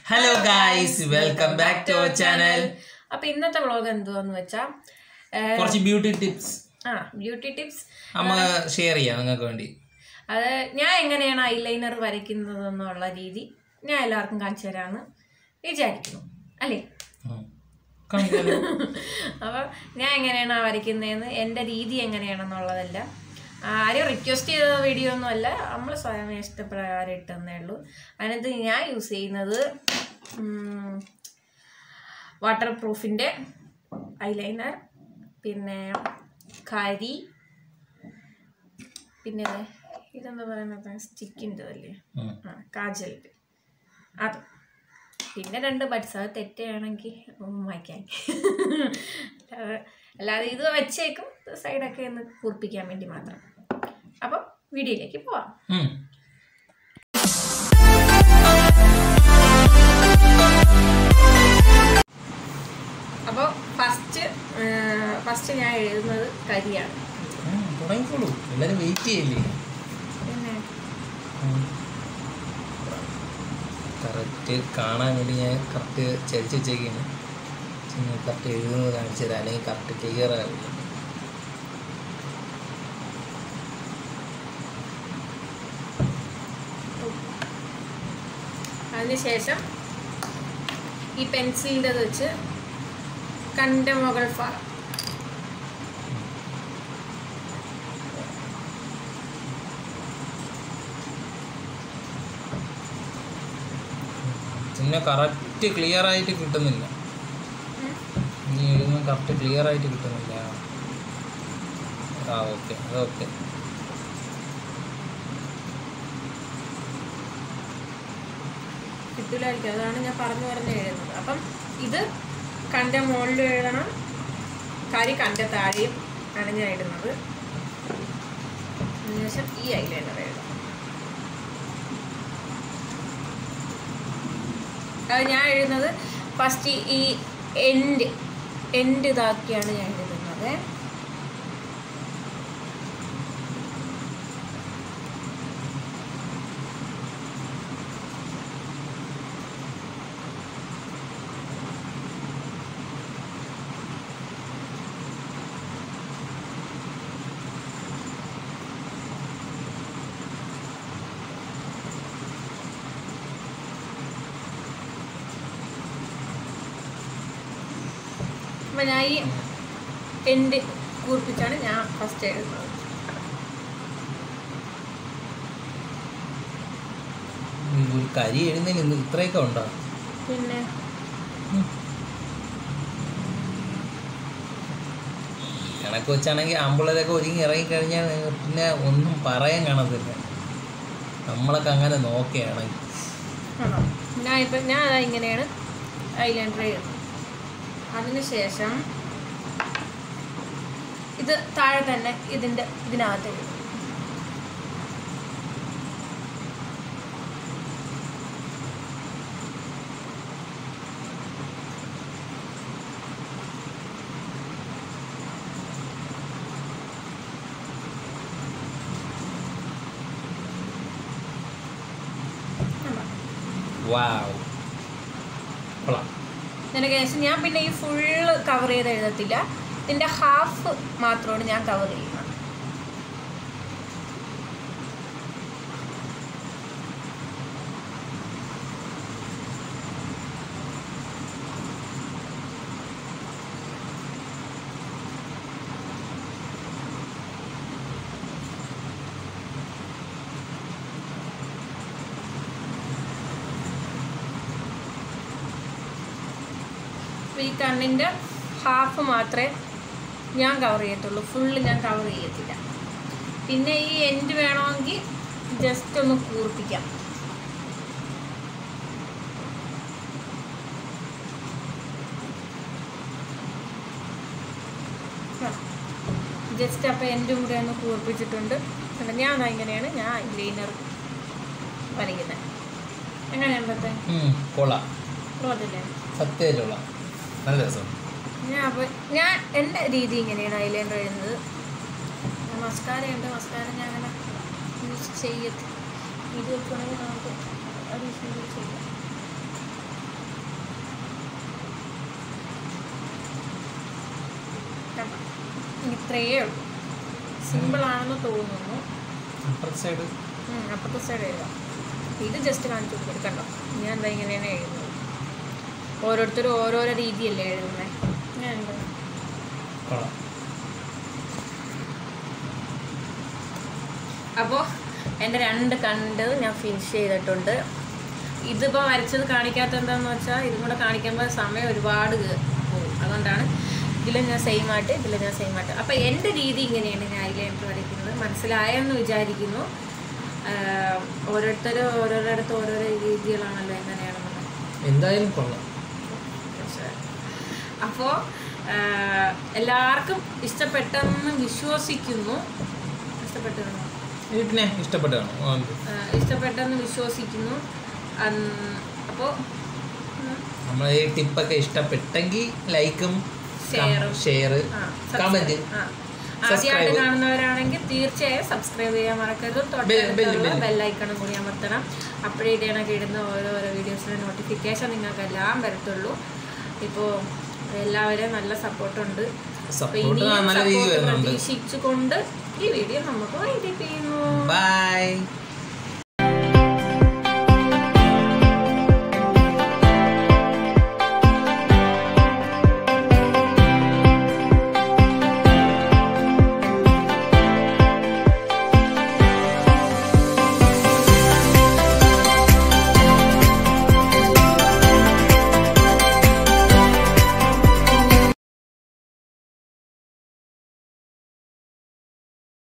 Hello guys welcome back to our channel അപ്പൊ ഇന്നത്തെ vlog എന്തുവാന്ന് വെച്ചാ കുറച്ച് ബ്യൂട്ടി ടിപ്സ് ആ ബ്യൂട്ടി ടിപ്സ് അമ്മ ഷെയർ ചെയ്യാം നിങ്ങൾക്ക് വേണ്ടി അത് ഞാൻ എങ്ങനെയാണ് ഐലൈനർ വരയ്ക്കുന്നത് എന്നുള്ള രീതി ഞാൻ എല്ലാവർക്കും കാണിച്ചു തരാമെന്ന് വിചാരിക്കുന്നു അല്ലേ ഉം. കാണിക്കാലോ അപ്പൊ ഞാൻ എങ്ങനെയാണ് വരയ്ക്കുന്നതെന്ന് എൻ്റെ രീതി എങ്ങനെയാണെന്നുള്ളതെല്ലാം ആരും റിക്വസ്റ്റ് ചെയ്ത വീഡിയോ ഒന്നും അല്ല നമ്മൾ സ്വയം ഇഷ്ടപ്രകാരം ഇട്ടെന്നേ ഉള്ളൂ അതിനകത്ത് ഞാൻ യൂസ് ചെയ്യുന്നത് വാട്ടർ പ്രൂഫിൻ്റെ ഐലൈനർ പിന്നെ കരി പിന്നെ ദേ ഇതെന്താ പറയുന്നത് സ്റ്റിക്കിൻ്റെ അല്ലേ ഉം. ആ കാജലിൻ്റെ അത് പിന്നെ രണ്ട് ബഡ്സ് അത് തെറ്റാണെങ്കിൽ വായിക്കാൻ അല്ലാതെ ഇത് വെച്ചേക്കും സൈഡൊക്കെ ഒന്ന് കൂർപ്പിക്കാൻ വേണ്ടി മാത്രം അപ്പം വീഡിയോയിലേക്ക് പോവാം ഉം. അപ്പോൾ ഫസ്റ്റ് ഫസ്റ്റ് ഞാൻ എഴുതുന്നത് കരിയാണ് ഉം, തുടങ്ങിക്കോളൂ എല്ലാരും വെയിറ്റ് ചെയ്യില്ലേ പിന്നെ കറക്റ്റ് കാണാൻ വേണ്ടി ഞാൻ കറക്റ്റ് ചരിച്ച് വെച്ചേക്കാണ് കറക്റ്റ് എഴുതുന്നത് കാണിച്ചു തരാം അല്ലെങ്കിൽ കറക്റ്റ് ക്ലിയർ ആവില്ല അതിനുശേഷം ഈ പെൻസിലിൻ്റെ വെച്ച് കണ്ട മുകൾ ഭാഗം പിന്നെ കറക്റ്റ് ക്ലിയർ ആയിട്ട് കിട്ടുന്നില്ല നീ എഴുതുന്നത് കറക്റ്റ് ക്ലിയർ ആയിട്ട് കിട്ടുന്നില്ല ആ ഓക്കെ അത് ഓക്കെ കിട്ടില്ലായിരിക്കും അതാണ് ഞാൻ പറഞ്ഞു പറഞ്ഞ് എഴുതുന്നത് അപ്പം ഇത് കണ്ട മുകളിൽ എഴുതണം കരി കണ്ട താഴെയും ആണ് ഞാൻ ഇടുന്നത് അതിനുശേഷം ഈ ഐലൈനർ എഴുതണം അത് ഞാൻ എഴുതുന്നത് ഫസ്റ്റ് ഈ എൻഡ് എൻഡ് ഇതാക്കിയാണ് ഞാൻ എഴുതുന്നത് അപ്പം ഞാൻ ഈ എൻഡ് കൂർപ്പിച്ചാണ് ഞാൻ ഫസ്റ്റ് എഴുതുന്നത് ഒരു കരി എഴുതുന്നതിന് ഇന്ന് ഇത്രയൊക്കെ ഉണ്ടോ പിന്നെ കണക്ക് വെച്ചാണെങ്കിൽ ആമ്പിള്ളേരൊക്കെ ഒരുങ്ങി ഇറങ്ങിക്കഴിഞ്ഞാൽ പിന്നെ ഒന്നും പറയാൻ കാണത്തില്ല നമ്മളൊക്കെ അങ്ങനെ നോക്കുകയാണെങ്കിൽ ആണോ ഞാൻ ഇപ്പം ഞാൻ അതാ ഇങ്ങനെയാണ് ഐലൈനർ എഴുതുന്നത് അതിനുശേഷം ഇത് താഴെ തന്നെ ഇതിൻ്റെ ഇതിനകത്ത് എഴുതും കണ്ടോ? വാവ് കൊള്ളാം നിനക്ക് ശേഷം ഞാൻ പിന്നെ ഈ ഫുള്ള് കവർ ചെയ്ത് എഴുതത്തില്ല ഇതിൻ്റെ ഹാഫ് മാത്രമാണ് ഞാൻ കവർ ചെയ്യുന്നത് അപ്പോൾ ഈ കണ്ണിൻ്റെ ഹാഫ് മാത്രമേ ഞാൻ കവർ ചെയ്യത്തുള്ളൂ ഫുള്ള് ഞാൻ കവർ ചെയ്യത്തില്ല പിന്നെ ഈ എൻഡ് വേണമെങ്കിൽ ജസ്റ്റ് ഒന്ന് കൂർപ്പിക്കാം ജസ്റ്റ് അപ്പോൾ എൻഡും കൂടെ ഒന്ന് കൂർപ്പിച്ചിട്ടുണ്ട് കണ്ടോ, ഞാൻ ദാ ഇങ്ങനെയാണ് ഞാൻ ഐലൈനർ വരയ്ക്കുന്നത് എങ്ങനെയുണ്ടത്തെ ഉം, കൊള്ളാം ക്ലോതല്ലേ സത്യമായിട്ട് കൊള്ളാം നല്ല രസം ഞാൻ അപ്പോൾ ഞാൻ എൻ്റെ രീതി ഇങ്ങനെയാണ് ഐലൈനർ എഴുതുന്നത് മസ്കാര ഉണ്ട് മസ്കാര ഞാൻ അങ്ങനെ യൂസ് ചെയ്യത്തില്ല ഇത് വെക്കുകയാണെങ്കിൽ നമുക്ക് അത് യൂസ് ചെയ്യാം ഇത്രയേ ഉള്ളൂ സിമ്പിൾ ആണെന്ന് തോന്നുന്നു അപ്പുറത്തെ സൈഡ് ഉം, അപ്പുറത്തെ സൈഡ് എഴുതാം ഇത് ജസ്റ്റ് കാണിച്ചു കൊടുക്കും കണ്ടോ ഞാൻ എന്താ ഇങ്ങനെയാണ് എഴുതുന്നത് ഓരോരുത്തരും ഓരോരോ രീതിയല്ലേ എഴുതുന്നത് ഞാൻ എന്താ കൊള്ളാം അപ്പോൾ എൻ്റെ രണ്ട് കണ്ട് ഞാൻ ഫിനിഷ് ചെയ്തിട്ടുണ്ട് ഇതിപ്പോൾ വരച്ചത് കാണിക്കാത്ത എന്താണെന്ന് വെച്ചാൽ ഇതും കൂടെ കാണിക്കുമ്പോൾ സമയം ഒരുപാട് കേ- പോകും അതുകൊണ്ടാണ് ഇതിൽ ഞാൻ സെയിം ആയിട്ട് ഇതിൽ ഞാൻ സെയിം ആയിട്ട് അപ്പോൾ എൻ്റെ രീതി ഇങ്ങനെയാണ് ഞാൻ ഐലൈനർ വരയ്ക്കുന്നത് മനസ്സിലായെന്ന് വിചാരിക്കുന്നു ആഹ് ഓരോരുത്തരും ഓരോരിടത്ത് ഓരോരോ രീതികളാണല്ലോ എങ്ങനെയാണെന്നുള്ളത് എന്തായാലും കൊള്ളാം അപ്പോൾ എല്ലാവർക്കും ഇഷ്ടപ്പെട്ടെന്ന് വിശ്വസിക്കുന്നു ഇഷ്ടപ്പെട്ടതെന്ന് ഇത് പിന്നെ ഇഷ്ടപ്പെട്ടതാണ് ആഹ് ഇഷ്ടപ്പെട്ടെന്ന് വിശ്വസിക്കുന്നു അപ്പോൾ നമ്മൾ ഈ ടിപ്പൊക്കെ ഇഷ്ടപ്പെട്ടെങ്കിൽ ലൈക്കും ഷെയറും ഷെയർ കമന്റ് ആദ്യമായിട്ട് Subscribe. കാണുന്നവരാണെങ്കിൽ തീർച്ചയായും സബ്സ്ക്രൈബ് ചെയ്യാൻ മറക്കരുത് Bell- bell- തൊട്ടടുത്തുള്ള bell. ബെല്ലൈക്കണും കൂടി അമർത്തണം അപ്പോഴേ ഇടണൊക്കെ ഇടുന്ന ഓരോരോ വീഡിയോസിൻ്റെ നോട്ടിഫിക്കേഷൻ നിങ്ങൾക്ക് എല്ലാം വരത്തുള്ളൂ ഇപ്പോൾ എല്ലാവരെയും നല്ല സപ്പോർട്ടുണ്ട് അപ്പോൾ സപ്പോർട്ട് ഇനിയും നല്ല രീതിയിൽ സപ്പോർട്ട് വരുന്നുണ്ട് പ്രതീക്ഷിച്ചുകൊണ്ട് ഈ വീഡിയോ നമുക്ക് വൈൻഡപ്പ് ചെയ്യുന്നു ബൈ